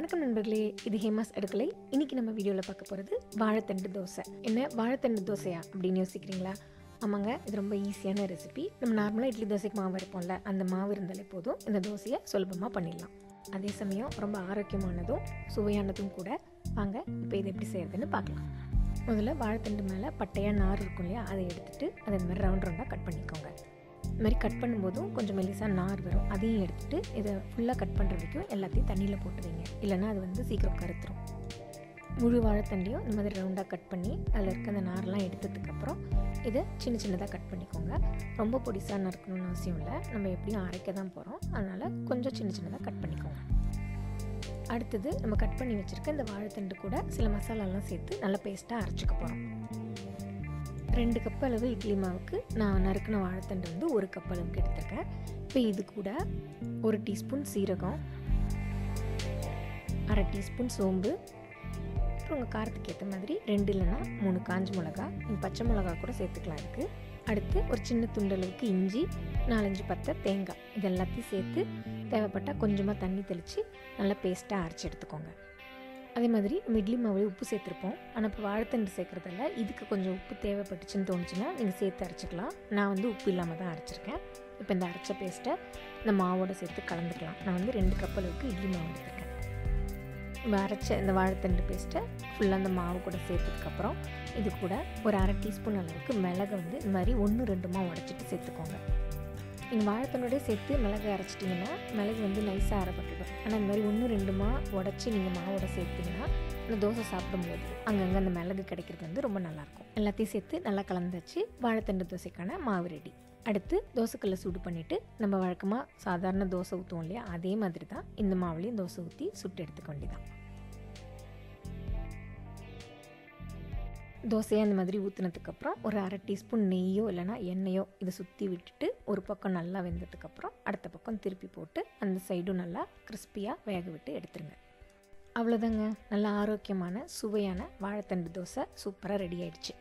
வணக்கம் நண்பர்களே இது ஹேமாஸ் அடுக்கலை இன்னைக்கு நம்ம வீடியோவில் பார்க்க போகிறது வாழைத்தண்டு தோசை என்ன வாழைத்தண்டு தோசையா அப்படின்னு யோசிக்கிறீங்களா ஆமாங்க இது ரொம்ப ஈஸியான ரெசிபி நம்ம நார்மலாக இட்லி தோசைக்கு மாவு இருப்போம்ல அந்த மாவு இருந்தாலே போதும் இந்த தோசையை சுலபமாக பண்ணிடலாம் அதே சமயம் ரொம்ப ஆரோக்கியமானதும் சுவையானதும் கூட வாங்க இப்போ இதை எப்படி செய்யறதுன்னு பார்க்கலாம் முதல்ல வாழைத்தண்டு மேலே பட்டையாக நார் இருக்கும் இல்லையா அதை எடுத்துட்டு அதை இந்த மாதிரி ரவுண்ட் ரவுண்டாக கட் பண்ணிக்கோங்க இது மாதிரி கட் பண்ணும்போதும் கொஞ்சம் மெல்லிசாக நார் வரும் அதையும் எடுத்துட்டு இதை ஃபுல்லாக கட் பண்ணுற வரைக்கும் எல்லாத்தையும் தண்ணியில் போட்டு வைங்க இல்லைன்னா அது வந்து சீக்கிரம் கருத்துரும் முழு வாழைத்தண்டையும் இந்த மாதிரி ரவுண்டாக கட் பண்ணி அதில் இருக்க அந்த நார்லாம் எடுத்ததுக்கப்புறம் இதை சின்ன சின்னதாக கட் பண்ணிக்கோங்க ரொம்ப பொடிசாக நறுக்கணும்னு அவசியம் இல்லை நம்ம எப்படியும் அரைக்க தான் போகிறோம் அதனால் கொஞ்சம் சின்ன சின்னதாக கட் பண்ணிக்கோங்க அடுத்தது நம்ம கட் பண்ணி வச்சுருக்க இந்த வாழைத்தண்டு கூட சில மசாலாலாம் சேர்த்து நல்லா பேஸ்ட்டாக அரைச்சிக்க போகிறோம் ரெண்டு கப் அளவு இட்லி மாவுக்கு நான் நறுக்கின வாழைத்தண்டு வந்து ஒரு கப் அளவுக்கு எடுத்திருக்கேன் இப்போ இது கூட ஒரு டீஸ்பூன் சீரகம் அரை டீஸ்பூன் சோம்பு அப்புறம் உங்கள் காரத்துக்கு ஏற்ற மாதிரி ரெண்டு இல்லைன்னா மூணு காஞ்ச மிளகா நீங்கள் பச்சை மிளகா கூட சேர்த்துக்கலாம் இருக்குது அடுத்து ஒரு சின்ன துண்டளவுக்கு இஞ்சி நாலஞ்சு பத்தை தேங்காய் இது எல்லாத்தையும் சேர்த்து தேவைப்பட்டால் கொஞ்சமாக தண்ணி தெளித்து நல்லா பேஸ்ட்டாக அரைச்சி எடுத்துக்கோங்க அதே மாதிரி நம்ம இட்லி மாவுல உப்பு சேர்த்துருப்போம் ஆனால் இப்போ வாழைத்தண்டு சேர்க்குறதில்ல இதுக்கு கொஞ்சம் உப்பு தேவைப்பட்டுச்சுன்னு தோணுச்சுன்னா நீங்கள் சேர்த்து அரைச்சிக்கலாம் நான் வந்து உப்பு இல்லாமல் தான் அரைச்சிருக்கேன் இப்போ இந்த அரைச்ச பேஸ்ட்டை இந்த மாவோட சேர்த்து கலந்துக்கலாம் நான் வந்து ரெண்டு கப் அளவுக்கு இட்லி மாவு எடுத்துருக்கேன் நம்ம அரைச்ச இந்த வாழைத்தண்டு பேஸ்ட்டை ஃபுல்லாக அந்த மாவு கூட சேர்த்ததுக்கப்புறம் இது கூட ஒரு அரை டீஸ்பூன் அளவுக்கு மிளகை வந்து இந்த மாதிரி ஒன்று ரெண்டுமா உடச்சிட்டு சேர்த்துக்கோங்க நீங்கள் வாழைத்தண்டோடய சேர்த்து மிளகு அரைச்சிட்டிங்கன்னா மிளகு வந்து நைஸாக அரைப்பட்டுடும் ஆனால் இந்த மாதிரி ஒன்று ரெண்டுமா உடச்சி நீங்கள் மாவோட சேர்த்திங்கன்னா இந்த தோசை சாப்பிடும்போது அங்கங்கே அந்த மிளகு கிடைக்கிறது வந்து ரொம்ப நல்லாயிருக்கும் எல்லாத்தையும் சேர்த்து நல்லா கலந்தாச்சு வாழைத்தண்டு தோசைக்கான மாவு ரெடி அடுத்து தோசைக்கல்லை சூடு பண்ணிவிட்டு நம்ம வழக்கமாக சாதாரண தோசை ஊற்றுவோம் இல்லையா அதே மாதிரி தான் இந்த மாவுலேயும் தோசை ஊற்றி சுட்டு எடுத்துக்க வேண்டியதான் தோசையை அந்த மாதிரி ஊற்றினதுக்கப்புறம் ஒரு அரை டீஸ்பூன் நெய்யோ இல்லைனா எண்ணெயோ இதை சுற்றி விட்டுட்டு ஒரு பக்கம் நல்லா வெந்ததுக்கப்புறம் அடுத்த பக்கம் திருப்பி போட்டு அந்த சைடும் நல்லா கிறிஸ்பியாக வேக விட்டு எடுத்துருங்க அவ்வளோதாங்க நல்ல ஆரோக்கியமான சுவையான வாழைத்தண்டு தோசை சூப்பராக ரெடி ஆயிடுச்சு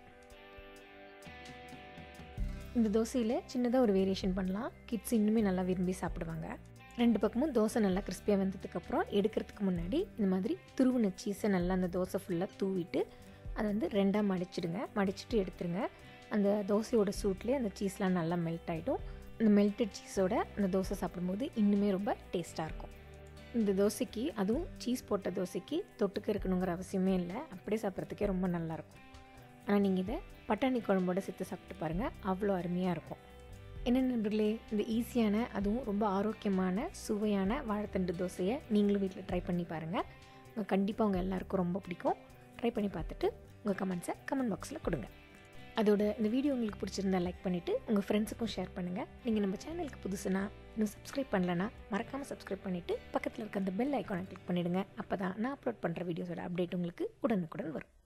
இந்த தோசையில் சின்னதாக ஒரு வேரியேஷன் பண்ணலாம் கிட்ஸ் இன்னுமே நல்லா விரும்பி சாப்பிடுவாங்க ரெண்டு பக்கமும் தோசை நல்லா கிறிஸ்பியாக வெந்ததுக்கப்புறம் எடுக்கிறதுக்கு முன்னாடி இந்த மாதிரி துருவின சீஸை நல்லா அந்த தோசை ஃபுல்லாக தூவிட்டு அதை வந்து ரெண்டாக மடிச்சிடுங்க மடிச்சுட்டு எடுத்துருங்க அந்த தோசையோட சூட்லேயே அந்த சீஸ்லாம் நல்லா மெல்ட் ஆகிடும் அந்த மெல்டட் சீஸோட அந்த தோசை சாப்பிடும்போது இன்னுமே ரொம்ப டேஸ்ட்டாக இருக்கும் இந்த தோசைக்கு அதுவும் சீஸ் போட்ட தோசைக்கு தொட்டுக்க இருக்கணுங்கிற அவசியமே இல்லை அப்படியே சாப்பிட்றதுக்கே ரொம்ப நல்லாயிருக்கும் ஆனால் நீங்கள் இதை பட்டாணி குழம்போட சேர்த்து சாப்பிட்டு பாருங்கள் அவ்வளோ அருமையாக இருக்கும் என்ன நண்பர்களே இந்த ஈஸியான அதுவும் ரொம்ப ஆரோக்கியமான சுவையான வாழைத்தண்டு தோசையை நீங்களும் வீட்டில் ட்ரை பண்ணி பாருங்கள் கண்டிப்பாக உங்கள் எல்லாருக்கும் ரொம்ப பிடிக்கும் ட்ரை பண்ணி பார்த்துட்டு உங்கள் கமெண்ட்ஸை கமெண்ட் பாக்ஸில் கொடுங்க அதோட இந்த வீடியோ உங்களுக்கு பிடிச்சிருந்தா லைக் பண்ணிவிட்டு உங்கள் ஃப்ரெண்ட்ஸுக்கும் ஷேர் பண்ணுங்கள் நீங்கள் நம்ம சேனலுக்கு புதுசுனா இன்னும் சப்ஸ்கிரைப் பண்ணலனா மறக்காமல் சப்ஸ்கிரைப் பண்ணிவிட்டு பக்கத்தில் இருக்க அந்த பெல் ஐக்கானை கிளிக் பண்ணிவிடுங்க அப்போ தான் நான் அப்லோட் பண்ணுற வீடியோஸோட அப்டேட் உங்களுக்கு உடனுக்குடன் வரும்